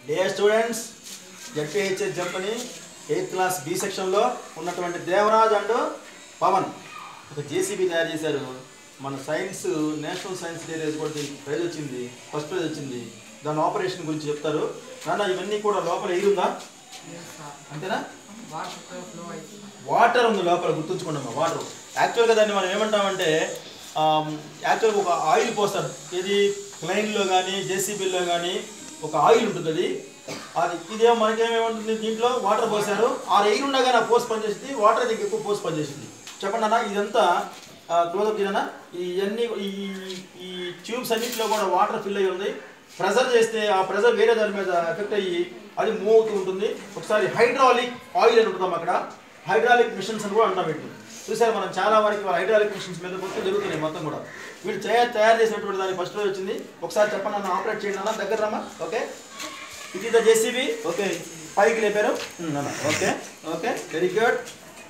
dear students ZPHS Jampani eighth class B సెక్షన్లో ఉన్నటువంటి Devaraj and Pawan ఒక జేసీబీ తయారు చేశారు మన సైన్స్ నేషనల్ సైన్స్ డే రోజు కూడా దీనికి ప్రైజ్ వచ్చింది ఫస్ట్ ప్రైజ్ వచ్చింది దాని ఆపరేషన్ గురించి చెప్తారు నాన్న ఇవన్నీ కూడా లోపల ఎయిర్ ఉందా అంతేనా వాటర్ ఉంది లోపల గుర్తుంచుకోండి అమ్మా వాటర్ యాక్చువల్గా దాన్ని మనం ఏమంటామంటే యాక్చువల్గా ఒక ఆయిల్ పోస్తారు ఇది క్లైన్లో కానీ జేసీబీలో కానీ ఒక ఆయిల్ ఉంటుంది అది అది ఇదేమో మనకేమేముంటుంది దీంట్లో వాటర్ పోసారు ఆ ఎయిర్ ఉండగానే ఆ పోస్ట్ పనిచేసింది వాటర్ దీనికి ఎక్కువ పోస్ట్ పనిచేసింది చెప్పండి అన్న ఇదంతా క్లోజ్అప్ చేయనా ఇవన్నీ ఈ ఈ ట్యూబ్స్ అన్నింటిలో కూడా వాటర్ ఫిల్ అయ్యి ఉంది ప్రెజర్ చేస్తే ఆ ప్రెజర్ వేరే దాని మీద ఎఫెక్ట్ అయ్యి అది మూవ్ అవుతూ ఉంటుంది ఒకసారి హైడ్రాలిక్ ఆయిల్ అని ఉంటుందాం అక్కడ హైడ్రాలిక్ మిషన్స్ అని కూడా అంటాం వీటిని చూసారు మనం చాలా వరకు హైడ్రాలిక్ మిషన్స్ మీద మొత్తం జరుగుతున్నాయి మొత్తం కూడా వీళ్ళు తయారు తయారు చేసినటువంటి దాని ఫస్ట్ రోజు వచ్చింది ఒకసారి చెప్పండి అన్న ఆపరేట్ చేయండి అన్న దగ్గర రమ్మా ఓకే ఇది ద జేసీబీ ఓకే పైకి లేపారు ఉమ్, అన్న okay okay very good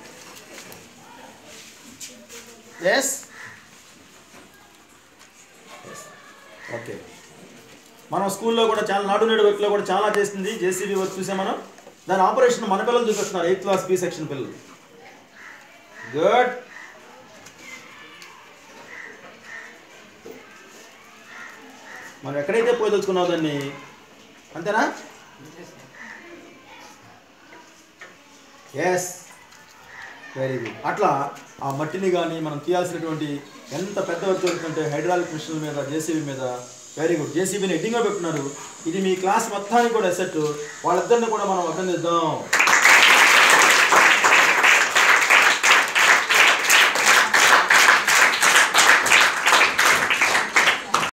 yes okay మనం స్కూల్లో కూడా చాలా నాడు నేడు వర్క్లో కూడా చాలా చేస్తుంది జేసీబీ వర్క్ చూసాం మనం దాని ఆపరేషన్ మన పిల్లలు చూపిస్తున్నారు ఎయిత్ క్లాస్ బి సెక్షన్ పిల్లలు గుడ్ మనం ఎక్కడైతే పోయి తెలుసుకున్నావు దాన్ని అంతేనా ఎస్ వెరీ గుడ్ అట్లా ఆ మట్టిని కానీ మనం తీయాల్సినటువంటి ఎంత పెద్ద వర్క్ జరుగుతుంటే హైడ్రాలిక్ మిషన్ల మీద జేసీబీ మీద వెరీ గుడ్ జేసీబీని ఎడ్డింగ్గా పెట్టున్నారు ఇది మీ క్లాస్ మొత్తానికి కూడా ఎసెట్ వాళ్ళిద్దరిని కూడా మనం అభినందిద్దాం